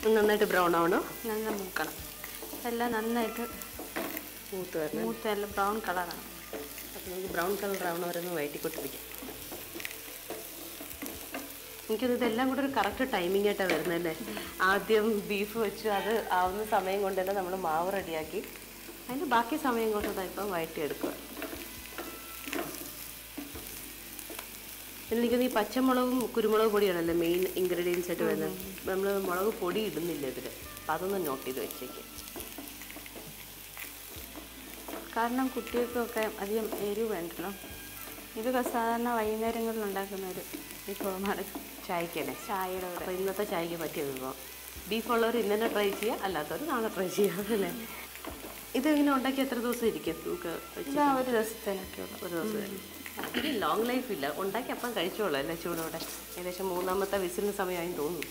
നന്നായിട്ട് ബ്രൗൺ ആവണോ നല്ല മൂക്കണം എല്ലാം നന്നായിട്ട് മൂത്ത് വരണം മൂത്ത് നല്ല ബ്രൗൺ കളറാണ് അപ്പോൾ നമുക്ക് ബ്രൗൺ കളർ ആവണവരൊന്ന് വയറ്റിക്കൊട്ടിരിക്കാം എനിക്കത് ഇതെല്ലാം കൂടെ ഒരു കറക്റ്റ് ടൈമിംഗ് ആയിട്ടാണ് വരുന്നതല്ലേ ആദ്യം ബീഫ് വെച്ചു അത് ആവുന്ന സമയം കൊണ്ട് തന്നെ നമ്മൾ മാവ് റെഡിയാക്കി അതിൻ്റെ ബാക്കി സമയം കൊണ്ട് ഇതാ ഇപ്പം വയറ്റിയെടുക്കുക പിന്നെ എനിക്കൊന്ന് ഈ പച്ചമുളകും കുരുമുളക് പൊടിയാണല്ലോ മെയിൻ ഇൻഗ്രീഡിയൻസ് ആയിട്ട് വരുന്നത് നമ്മൾ മുളക് പൊടി ഇടുന്നില്ല ഇതിൽ അപ്പം അതൊന്ന് നോട്ട് ചെയ്ത് വെച്ചേക്ക് കാരണം കുട്ടികൾക്കൊക്കെ അധികം എരിവ് വേണ്ടല്ലോ ഇതൊക്കെ സാധാരണ വൈകുന്നേരങ്ങളിൽ ഉണ്ടാക്കുന്ന ഒരു വിഭവമാണ് ചായക്കല്ലേ ചായയുടെ കൂടെ അപ്പോൾ ഇന്നത്തെ ചായക്ക് പറ്റിയ വിഭവം ബീഫ് ഉള്ളവർ ഇന്ന് തന്നെ ട്രൈ ചെയ്യുക അല്ലാത്തവർ നാളെ ട്രൈ ചെയ്യാം അല്ലേ ഇത് ഇങ്ങനെ ഉണ്ടാക്കി എത്ര ദിവസം ഇരിക്കും നമുക്ക് വെച്ച് ഇതാ ഒരു ദിവസത്തേനൊക്കെ ഉള്ളു ഒരു ദിവസം ലോങ് ലൈഫ് ഇല്ല ഉണ്ടാക്കി അപ്പം കഴിച്ചോളൂ അല്ലേ ചൂടോടെ ഏകദേശം മൂന്നാമത്തെ വിസിലിന് സമയമായി തോന്നുന്നു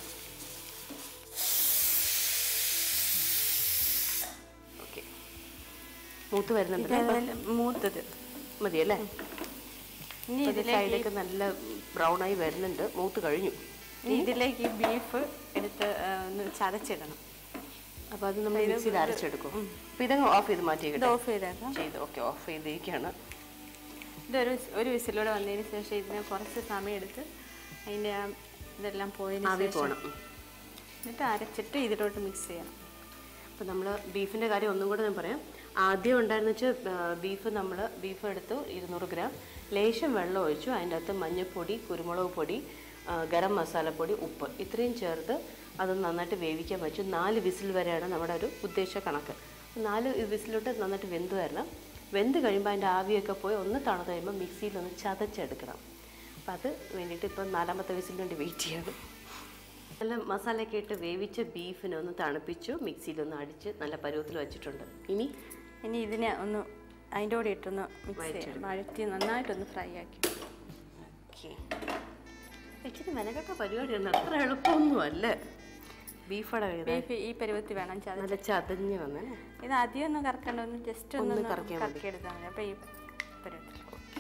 ഓക്കെ മൂത്ത് വരുന്നുണ്ട് ഇതെല്ലാം മൂത്തത് മതിയല്ലേ ഇനി ഇത് ഇതിലേക്ക് സൈഡൊക്കെ നല്ല ബ്രൗൺ ആയി വരുന്നുണ്ട് മൂത്ത് കഴിഞ്ഞു ഇനി ഇതിലേക്ക് ഈ ബീഫ് എടുത്ത് ആ, ഒന്ന് ചതച്ചിടണം അപ്പോൾ അത് നമ്മൾ മിക്സിയിൽ അരച്ചെടുക്കും അപ്പോൾ ഇതങ്ങ് ഓഫ് ചെയ്ത് ഇത് മാറ്റിയേക്കട്ടെ ഓഫ് ചെയ്തേക്കാം ചെയ്ത് ഓക്കെ ഓഫ് ചെയ്തിരിക്കുകയാണ് ഇതൊരു ഒരു വിസിലൂടെ വന്നതിന് ശേഷം ഇതിനെ കുറച്ച് സമയം എടുത്ത് അതിൻ്റെ ആ ഇതെല്ലാം പോയതിന് ആവി ശേഷം പോകണം എന്നിട്ട് അരച്ചിട്ട് ഇതിലോട്ട് മിക്സ് ചെയ്യണം അപ്പോൾ നമ്മൾ ബീഫിൻ്റെ കാര്യം ഒന്നും കൂടെ ഞാൻ പറയാം ആദ്യം ഉണ്ടായിരുന്ന വെച്ചാൽ ബീഫ് നമ്മൾ ബീഫ് എടുത്തു ഇരുന്നൂറ് ഗ്രാം ലേശം വെള്ളം ഒഴിച്ചു അതിൻ്റെ അകത്ത് മഞ്ഞൾപ്പൊടി കുരുമുളക് പൊടി ആ, ഗരം മസാലപ്പൊടി ഉപ്പ് ഇത്രയും ചേർത്ത് അത് നന്നായിട്ട് വേവിക്കാൻ വെച്ചു നാല് വിസിൽ വരെയാണ് നമ്മുടെ ഒരു ഉദ്ദേശ കണക്ക് നാല് വിസിലോട്ട് നന്നായിട്ട് വെന്ത് വരണം വെന്ത് കഴിയുമ്പോൾ അതിൻ്റെ ആവിയൊക്കെ പോയി ഒന്ന് തണുത്ത് കഴിയുമ്പോൾ മിക്സിയിൽ ഒന്ന് ചതച്ചെടുക്കണം അപ്പം അത് വേണ്ടിയിട്ട് ഇപ്പം നാലാമത്തെ വിസിലിന് വേണ്ടി വെയിറ്റ് ചെയ്യണം നല്ല മസാലയൊക്കെ ഇട്ട് വേവിച്ച ബീഫിനെ ഒന്ന് തണുപ്പിച്ചു മിക്സിയിലൊന്ന് അടിച്ച് നല്ല പരുവത്തിൽ വെച്ചിട്ടുണ്ട് ഇനി ഇനി ഇതിനെ ഒന്ന് അതിൻ്റെ കൂടെ ഇട്ടൊന്ന് മിക്സ് ചെയ്യാം വഴറ്റി നന്നായിട്ടൊന്ന് ഫ്രൈ ആക്കി ഓക്കെ ഇച്ചിരി മെനക്കെട്ട പരിപാടിയാണ് അത്ര എളുപ്പമൊന്നും അല്ല ബീഫടെ വേദന ബീഫ് ഈ പരുവത്തിൽ വേണം ചത നല്ല ചതഞ്ഞ് വന്നേ ഇത് ആദ്യം ഒന്ന് കറക്കണ്ട ഒന്ന് ജസ്റ്റ് ഒന്ന് ഒന്ന് കറക്കിയാൽ മതി. കറക്കിയെടുത്താൽ മതി അപ്പോൾ ഈ പരുവത്തിൽ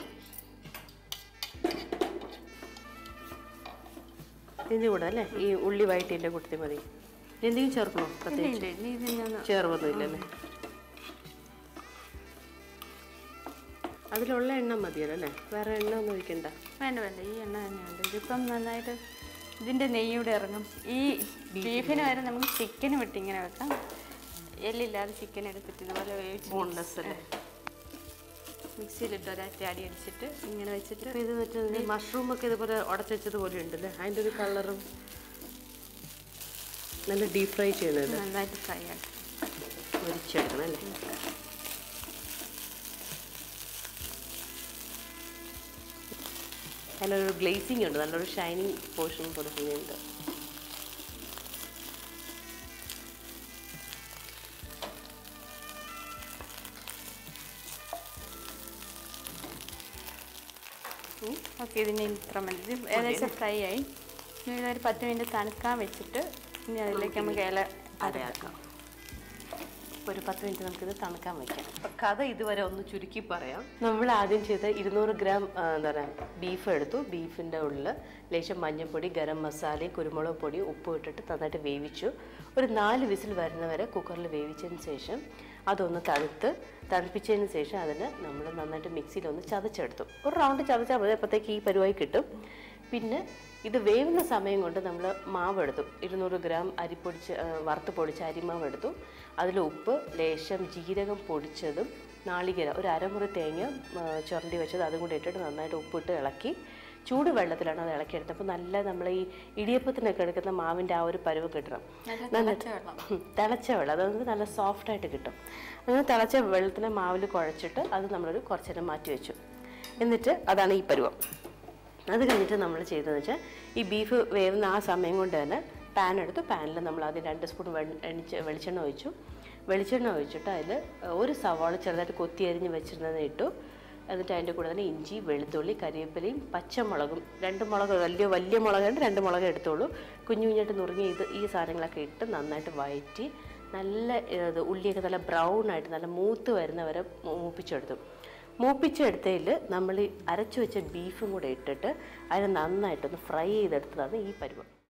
ഇതിൻ്റെ കൂടെ അല്ലേ ഈ ഉള്ളി വയറ്റിൻ്റെ കൂട്ടത്തിൽ മതി എന്തെങ്കിലും ചേർക്കണോ പ്രത്യേകിച്ച് ഇനി ഇതിനെ ഒന്ന് ചേർവൊന്നും ഇല്ലല്ലേ അതിലുള്ള എണ്ണ മതിയല്ലോ അല്ലേ വേറെ എണ്ണ ഒന്നും ഒഴിക്കണ്ട വേണ്ട വേണ്ട ഈ എണ്ണ തന്നെയുണ്ട് ഇതിപ്പം നന്നായിട്ട് ഇതിൻ്റെ നെയ്യൂടെ ഇറങ്ങും ഈ ബീഫിന് വരെ നമുക്ക് ചിക്കന് വിട്ട് ഇങ്ങനെ വെക്കാം എല്ലില്ലാതെ ചിക്കൻ എടുത്തിട്ട് ഇതുപോലെ വേവിച്ച് ബോൺലെസ് അല്ലേ മിക്സിയിലിട്ട് ഒരൊറ്റ അടി അടിച്ചിട്ട് ഇങ്ങനെ വെച്ചിട്ട് ഇപ്പൊ ഇത് മറ്റേ മഷ്റൂം ഒക്കെ ഇതുപോലെ ഉടച്ചത് പോലെ ഉണ്ടല്ലേ അതിൻ്റെ ഒരു കളറും നല്ല ഡീപ് ഫ്രൈ ചെയ്യണത് നന്നായിട്ട് ഫ്രൈ ആക്കി ഒരിച്ചെടുക്കണം അല്ലേ നല്ലൊരു ഗ്ലേസിങ് ഉണ്ട് നല്ലൊരു ഷൈനിങ് പോർഷൻ കൊടുക്കുന്നുണ്ട് ഓക്കെ ഇതിന് ഇത്ര മതി ഇത് ഏകദേശം ഫ്രൈ ആയി ഇനി ഇതൊരു പത്ത് മിനിറ്റ് തണുക്കാൻ വെച്ചിട്ട് ഇനി അതിലേക്ക് നമുക്ക് ഇല അരയാക്കാം ഒരു പത്ത് മിനിറ്റ് നമുക്കിത് തണുക്കാൻ വയ്ക്കാം അപ്പം കഥ ഇതുവരെ ഒന്ന് ചുരുക്കി പറയാം നമ്മൾ ആദ്യം ചെയ്ത ഇരുന്നൂറ് ഗ്രാം ആ, എന്താ പറയുക ബീഫ് എടുത്തു ബീഫിൻ്റെ ഉള്ളിൽ ലേശം മഞ്ഞൾപ്പൊടി ഗരം മസാലയും കുരുമുളക് പൊടി ഉപ്പ് ഇട്ടിട്ട് നന്നായിട്ട് വേവിച്ചു ഒരു നാല് വിസിൽ വരുന്നവരെ കുക്കറിൽ വേവിച്ചതിന് ശേഷം അതൊന്ന് തണുത്ത് തണുപ്പിച്ചതിന് ശേഷം അതിന് നമ്മൾ നന്നായിട്ട് മിക്സിയിൽ ഒന്ന് ചതച്ചെടുത്തു ഒരു റൗണ്ട് ചതച്ചാൽ മതി അപ്പോഴത്തേക്ക് ഈ പരുവായി കിട്ടും പിന്നെ ഇത് വേവുന്ന സമയം കൊണ്ട് നമ്മൾ മാവ് എടുത്തു ഇരുന്നൂറ് ഗ്രാം അരിപ്പൊടിച്ച് ആ, വറുത്ത് പൊടിച്ച അരിമാവ് എടുത്തു അതിൽ ഉപ്പ് ലേശം ജീരകം പൊടിച്ചതും നാളികേരം ഒരു അരമുറി തേങ്ങ ആ, ചുരണ്ടി വെച്ചത് അതും കൂടി ഇട്ടിട്ട് നന്നായിട്ട് ഉപ്പിട്ട് ഇളക്കി ചൂട് വെള്ളത്തിലാണ് അത് ഇളക്കിയെടുത്തത് അപ്പോൾ നല്ല നമ്മൾ ഈ ഇടിയപ്പത്തിനൊക്കെ എടുക്കുന്ന മാവിൻ്റെ ആ ഒരു പരുവ് കിട്ടണം തിളച്ച വെള്ളം ഉം, തിളച്ച വെള്ളം അതായത് നല്ല സോഫ്റ്റ് ആയിട്ട് കിട്ടും അങ്ങനെ തിളച്ച വെള്ളത്തിനെ മാവിൽ കുഴച്ചിട്ട് അത് നമ്മളൊരു കുറച്ച് നേരം മാറ്റി വെച്ചു എന്നിട്ട് അതാണ് ഈ പരുവം അത് കഴിഞ്ഞിട്ട് നമ്മൾ ചെയ്തതെന്ന് വെച്ചാൽ ഈ ബീഫ് വേവുന്ന ആ സമയം കൊണ്ട് തന്നെ പാൻ എടുത്തു പാനിൽ നമ്മൾ ആദ്യം രണ്ട് സ്പൂൺ എണ്ണിച്ച് വെളിച്ചെണ്ണ ഒഴിച്ചു വെളിച്ചെണ്ണ ഒഴിച്ചിട്ട് അതിൽ ഒരു സവാള ചെറുതായിട്ട് കൊത്തി അരിഞ്ഞ് വെച്ചിരുന്നത് ഇട്ടു എന്നിട്ട് അതിൻ്റെ കൂടെ തന്നെ ഇഞ്ചി വെളുത്തുള്ളി കരിവേപ്പിലയും പച്ചമുളകും രണ്ട് മുളക് വലിയ വലിയ മുളകുണ്ട് രണ്ട് മുളക് എടുത്തോളൂ കുഞ്ഞു കുഞ്ഞായിട്ട് നുറുങ്ങി ഇത് ഈ സാധനങ്ങളൊക്കെ ഇട്ട് നന്നായിട്ട് വഴറ്റി നല്ല ഇത് ഉള്ളിയൊക്കെ നല്ല ബ്രൗൺ ആയിട്ട് നല്ല മൂത്ത് വരുന്നവരെ മൂപ്പിച്ചെടുത്തു മൂപ്പിച്ചെടുത്തതിൽ നമ്മൾ ഈ അരച്ചു വെച്ച ബീഫും കൂടെ ഇട്ടിട്ട് അതിനെ നന്നായിട്ടൊന്ന് ഫ്രൈ ചെയ്തെടുത്തതാണ് ഈ പരുവം